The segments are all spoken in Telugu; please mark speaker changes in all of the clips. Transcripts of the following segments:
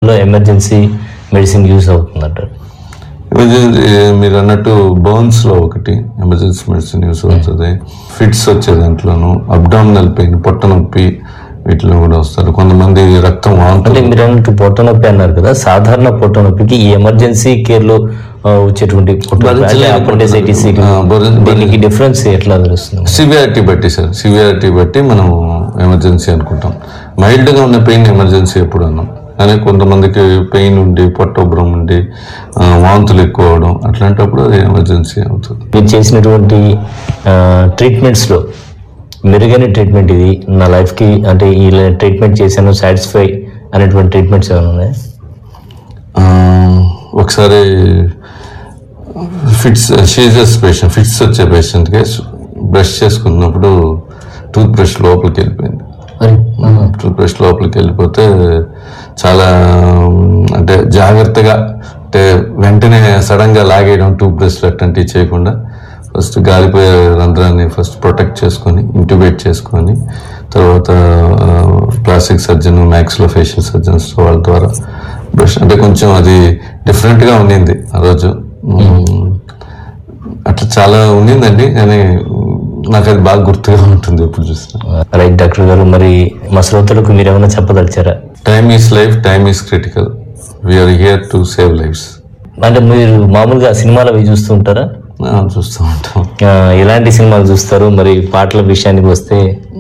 Speaker 1: కేసుల్లో ఎమర్జెన్సీ మెడిసిన్ యూస్ అవుతుందంటారు
Speaker 2: ఎమర్జెన్సీ మీరు అన్నట్టు బర్న్స్ లో ఒకటి ఎమర్జెన్సీ మెడిసిన్ యూస్ అవుతుంది ఫిట్స్ వచ్చే దాంట్లోను అబ్డామినల్ పెయిన్ పొట్ట నొప్పి వీటిలో కూడా వస్తారు కొంతమంది రక్తం
Speaker 1: అంటే
Speaker 2: వాంతులు
Speaker 1: మీరు అన్నట్టు పొట్ట నొప్పి అన్నారు కదా సాధారణ పొట్ట నొప్పికి ఈ ఎమర్జెన్సీ కేర్ లో ఆ, వచ్చేటువంటి పొట్ట నొప్పి, అంటే
Speaker 2: భరించలేని
Speaker 1: appendicitis కి
Speaker 2: ఆ, భరి-
Speaker 1: దీనికి డిఫరెన్స్ ఎట్లా తెలుస్తుంది
Speaker 2: సివియారిటీ బట్టి సార్ సివియారిటీ బట్టి మనం ఎమర్జెన్సీ అనుకుంటాం మైల్డ్ గా ఉన్న పెయిన్ ఎమర్జెన్సీ ఎప్పుడు అన్నాం కానీ కొంతమందికి పెయిన్ ఉండి పొట్ట ఉబ్బరం ఉండి ఆ, వాంతులు ఎక్కువ అవడం అట్లాంటప్పుడు అది ఎమర్జెన్సీ అవుతుంది
Speaker 1: మీరు చేసినటువంటి ట్రీట్మెంట్స్ లో మెరుగైన ట్రీట్మెంట్ ఇది నా లైఫ్ కి అంటే ఈ ట్రీట్మెంట్ చేశాను సాటిస్ఫై అనేటువంటి ట్రీట్మెంట్స్ ఏమైనా ఉన్నాయి
Speaker 2: ఆ, ఒకసారి ఫిట్స్ షీజర్స్ పేషెంట్ ఫిట్స్ వచ్చే పేషెంట్కి బ్రష్ చేసుకున్నప్పుడు టూత్ బ్రష్ లోపలికి వెళ్ళిపోయింది టూత్ బ్రష్ లోపలికి వెళ్ళిపోతే చాలా ఉమ్, అంటే జాగ్రత్తగా అంటే వెంటనే సడన్గా లాగేయడం టూత్ బ్రష్ అట్లాంటివి చేయకుండా ఫస్ట్ గాలిపోయే రంధ్రాన్ని ఫస్ట్ ప్రొటెక్ట్ చేసుకొని ఇంటిబేట్ చేసుకొని తర్వాత plastic surgeon maxillofacial surgeons వాళ్ళ ద్వారా బ్రష్ అంటే కొంచెం అది డిఫరెంట్గా ఉండింది ఆ రోజు ఉమ్, అట్లా చాలా ఉండిందండి కానీ ఉమ్, నాకు అది బాగా గుర్తుగా ఉంటుంది ఎప్పుడు చూసినా
Speaker 1: రైట్ డాక్టర్ గారు మరి మా శ్రోతలకు మీరు ఏమైనా చెప్పదలిచారా
Speaker 2: time is life time is critical we are here to save lives
Speaker 1: అంటే మీరు మామూలుగా సినిమాలు అవి చూస్తూ ఉంటారా
Speaker 2: చూస్తూ ఉంటాం
Speaker 1: ఆ, ఎలాంటి సినిమాలు చూస్తారు మరి పాటల విషయానికి వస్తే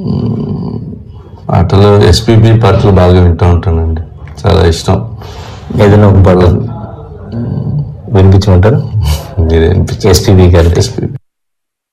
Speaker 2: పాటలు ఎస్పీబీ పాటలు బాగా వింటూ ఉంటానండి చాలా ఇష్టం
Speaker 1: ఏదైనా ఒక పాట వినిపించమంటారు
Speaker 2: మీరే అనిపించారు
Speaker 1: ఎస్పీబీ గారి
Speaker 2: ఎస్పీబీ